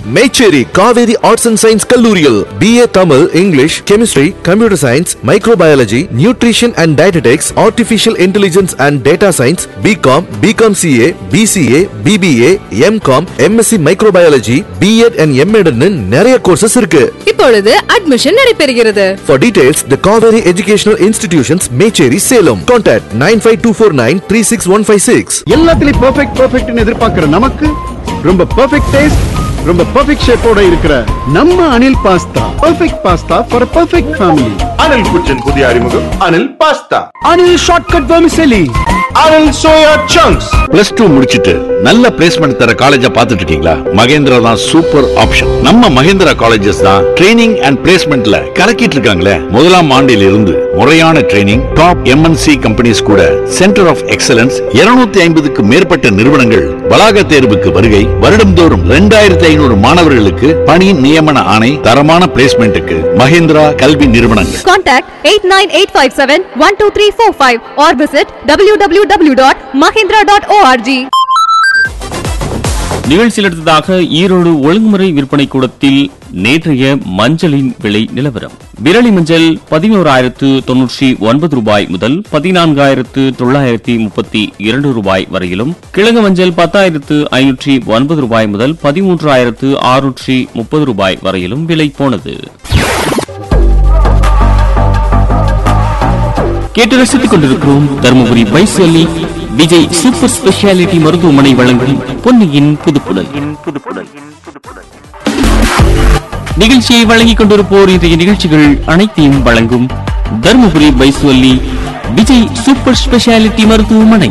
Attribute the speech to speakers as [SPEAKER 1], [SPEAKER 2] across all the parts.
[SPEAKER 1] Mecheri Kaveri arts and science கல்லூரியில் BA Tamil English chemistry computer science microbiology nutrition and dietetics artificial intelligence and data science BCom BCom CA BCA BBA MCom MSc microbiology BEd and MEd நிறைய courses இருக்கு
[SPEAKER 2] இப்பொழுது admission நடைபெறுகிறது
[SPEAKER 1] For details, the Kaveri Educational Institutions, Mecheri, Salem. Contact 95249
[SPEAKER 3] எல்லாத்துலயும் perfect பெர்ஃபெக்ட்னு எதிர்பார்க்கிற நமக்கு ரொம்ப perfect taste ரொம்ப perfect ஷேப்போட இருக்கிற நம்ம Anil pasta perfect pasta for perfect family
[SPEAKER 4] Anil kitchen புதிய அறிமுகம் Anil pasta
[SPEAKER 3] Anil shortcut vermicelli
[SPEAKER 4] Anil soya chunks
[SPEAKER 5] plus two முடிச்சிட்டு நல்ல பிளேஸ்மெண்ட் தர காலேஜா பார்த்துட்டு இருக்கீங்களா மகேந்திரா தான் சூப்பர் ஆப்ஷன் நம்ம மகேந்திரா காலேஜஸ் தான் ட்ரைனிங் அண்ட் பிளேஸ்மெண்ட்ல கலக்கிட்டு இருக்காங்களே முதலாம் ஆண்டில் இருந்து முறையான ட்ரைனிங் டாப் எம்என்சி கம்பெனிஸ் கூட சென்டர் ஆஃப் எக்ஸலன்ஸ் 250 ஐம்பதுக்கு மேற்பட்ட நிறுவனங்கள் வளாக தேர்வுக்கு வருகை வருடம்தோறும் ரெண்டாயிரத்தி ஐநூறு மாணவர்களுக்கு பணி நியமன ஆணை தரமான பிளேஸ்மெண்ட்டுக்கு மகேந்திரா கல்வி நிறுவனங்கள்
[SPEAKER 2] Contact 89857-12345 or visit www.mahindra.org.
[SPEAKER 6] நிகழ்ச்சியில் அடுத்ததாக ஈரோடு ஒழுங்குமுறை விற்பனை கூடத்தில் நேற்றைய மஞ்சளின் விலை நிலவரம் விரலி மஞ்சள் பதினோராயிரத்து தொன்னூற்றி ஒன்பது ரூபாய் முதல் பதினான்காயிரத்து தொள்ளாயிரத்தி முப்பத்தி இரண்டு ரூபாய் வரையிலும் கிழங்கு மஞ்சள் பத்தாயிரத்து ஐநூற்றி ஒன்பது ரூபாய் முதல் பதிமூன்றாயிரத்து ஆறுநூற்றி முப்பது ரூபாய் வரையிலும் விலை போனது கேட்டு ரசித்துக் கொண்டிருக்கிறோம் தருமபுரி பைசலி விஜய் சூப்பர் ஸ்பெஷாலிட்டி மருத்துவமனை வழங்கும் பொன்னியின் புதுப்புடல் நிகழ்ச்சியை வழங்கிக் கொண்டிருப்போர் இன்றைய நிகழ்ச்சிகள் அனைத்தையும் வழங்கும் தருமபுரி பைசலி விஜய் சூப்பர் ஸ்பெஷாலிட்டி மருத்துவமனை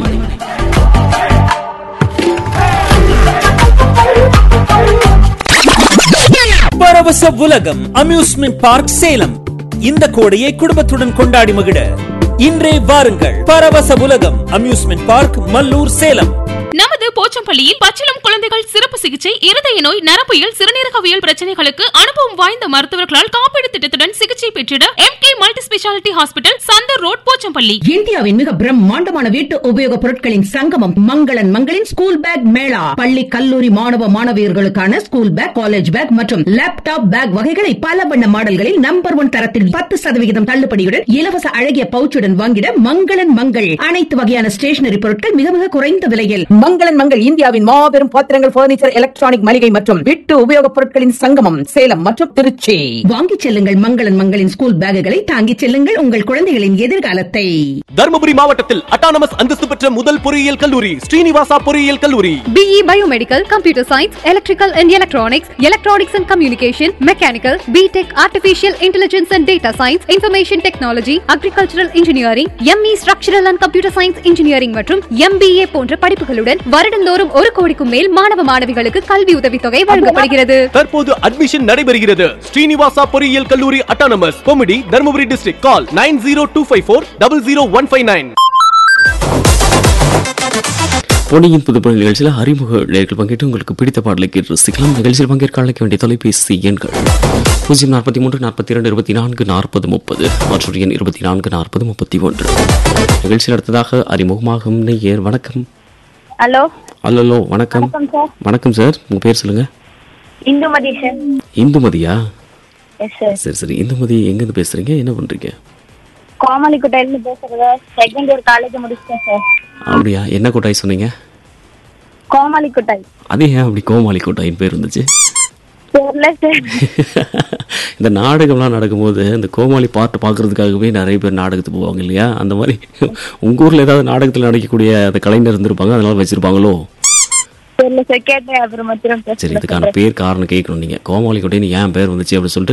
[SPEAKER 7] பரவச உலகம் அம்யூஸ்மெண்ட் பார்க் சேலம் இந்த கோடையை குடும்பத்துடன் கொண்டாடி மகிழ இன்றே வாருங்கள் பரவச உலகம் அம்யூஸ்மெண்ட் பார்க் மல்லூர் சேலம்
[SPEAKER 8] நமது போச்சம்பள்ளியில் பச்சிளம் குழந்தைகள் சிறப்பு சிகிச்சை இருதய நோய் நரம்பியல் சிறுநீரகவியல் பிரச்சனைகளுக்கு அனுபவம் வாய்ந்த மருத்துவர்களால் காப்பீடு திட்டத்துடன் சிகிச்சை பெற்றிட M K multi speciality hospital Chandar road Pochampalli
[SPEAKER 9] இந்தியாவின் மிக பிரம்மாண்டமான வீட்டு உபயோக பொருட்களின் சங்கமம் மங்களன் மங்களின் ஸ்கூல் பேக் மேளா பள்ளி கல்லூரி மாணவ மாணவியர்களுக்கான ஸ்கூல் பேக் காலேஜ் பேக் மற்றும் லேப்டாப் பேக் வகைகளை பல வண்ண மாடல்களில் நம்பர் ஒன் தரத்தில் பத்து சதவிகிதம் தள்ளுபடியுடன் இலவச அழகிய பவுச்சுடன் வாங்கிட மங்களன் மங்கள் அனைத்து வகையான ஸ்டேஷனரி பொருட்கள் மிக மிக குறைந்த விலையில் மங்களன் மங்கள் இந்தியாவின் மாபெரும் பாத்திரங்கள் பர்னிச்சர் எலக்ட்ரானிக் மளிகை மற்றும் வீட்டு உபயோகப் பொருட்களின் சங்கமம் சேலம் மற்றும் திருச்சி வாங்கிச் செல்லுங்கள் மங்களன் மங்களின் ஸ்கூல் பேக்குகளை தாங்கிச் செல்லுங்கள் உங்கள் குழந்தைகளின் எதிர்காலத்தை
[SPEAKER 7] தருமபுரி மாவட்டத்தில் அட்டானமஸ் அந்தஸ்து பெற்ற முதல் பொறியியல் கல்லூரி ஸ்ரீனிவாசா பொறியியல் கல்லூரி
[SPEAKER 2] BE Biomedical, Computer Science, Electrical and Electronics, Electronics and Communication, Mechanical, BTech, Artificial Intelligence and Data Science, Information Technology, Agricultural Engineering, ME Structural and Computer Science Engineering மற்றும் MBA போன்ற படிப்புகளுடன் வருடந்தோறும் ஒரு கோடிக்கும் மேல் மாணவ மாணவிகளுக்கு கல்வி உதவித்தொகை வழங்கப்படுகிறது
[SPEAKER 7] தற்போது அட்மிஷன் நடைபெறுகிறது ஸ்ரீனிவாசா பொறியியல் கல்லூரி அட்டானமஸ் கொமிடி Dharmapuri district call nine zero two five four double zero one five nine
[SPEAKER 6] பொன்னியின் புதுப்புடல் நிகழ்ச்சியில் அறிமுக நேர்கள் பங்கேற்று உங்களுக்கு பிடித்த பாடலை கேட்டு ரசிக்கலாம் நிகழ்ச்சியில் பங்கேற்க அழைக்க வேண்டிய தொலைபேசி எண்கள் பூஜ்ஜியம் நாற்பத்தி மூன்று நாற்பத்தி இரண்டு இருபத்தி நான்கு நாற்பது முப்பது மற்றொரு எண் இருபத்தி நான்கு நாற்பது முப்பத்தி ஒன்று நிகழ்ச்சியில் அடுத்ததாக அறிமுகமாகும் நேயர் வணக்கம்
[SPEAKER 10] ஹலோ
[SPEAKER 6] அல்லலோ வணக்கம்
[SPEAKER 10] வணக்கம் சார்
[SPEAKER 6] வணக்கம் சார் உங்க பேர் சொல்லுங்க
[SPEAKER 10] இந்துமதி சார்
[SPEAKER 6] இந்துமதியா
[SPEAKER 10] எஸ் சார்
[SPEAKER 6] சரி சரி இந்துமதி எங்கேருந்து பேசுறீங்க என்ன பண்றீங்க
[SPEAKER 10] கோமாளிக்குட்டையிலிருந்து பேசுறதா செகண்ட் இயர் காலேஜ் முடிச்சிட்டேன் சார்
[SPEAKER 6] அப்படியா என்ன கோட்டாய் சொன்னீங்க
[SPEAKER 10] கோமாளிக்குட்டை
[SPEAKER 6] அது ஏன் அப்படி கோமாளி கோட்டாயின் பேர் இருந்துச்சு
[SPEAKER 10] தெரியல சார்
[SPEAKER 6] இந்த நாடகம்லாம் நடக்கும்போது இந்த கோமாளி பாட்டு பார்க்கறதுக்காகவே நிறைய பேர் நாடகத்துக்கு போவாங்க இல்லையா அந்த மாதிரி உங்க ஊர்ல ஏதாவது நாடகத்தில் நடிக்கக்கூடிய அந்த கலைஞர் இருந்திருப்பாங்க அதனால வச்சிருப்பாங்களோ
[SPEAKER 10] தெரியல சார் கேட்டேன் அப்புறம் திரும்ப
[SPEAKER 6] சரி இதுக்கான பேர் காரணம் கேட்கணும் நீங்க கோமாளி கோட்டைன்னு ஏன் பேர் வந்துச்சு அப்படின்னு சொல்லிட்டு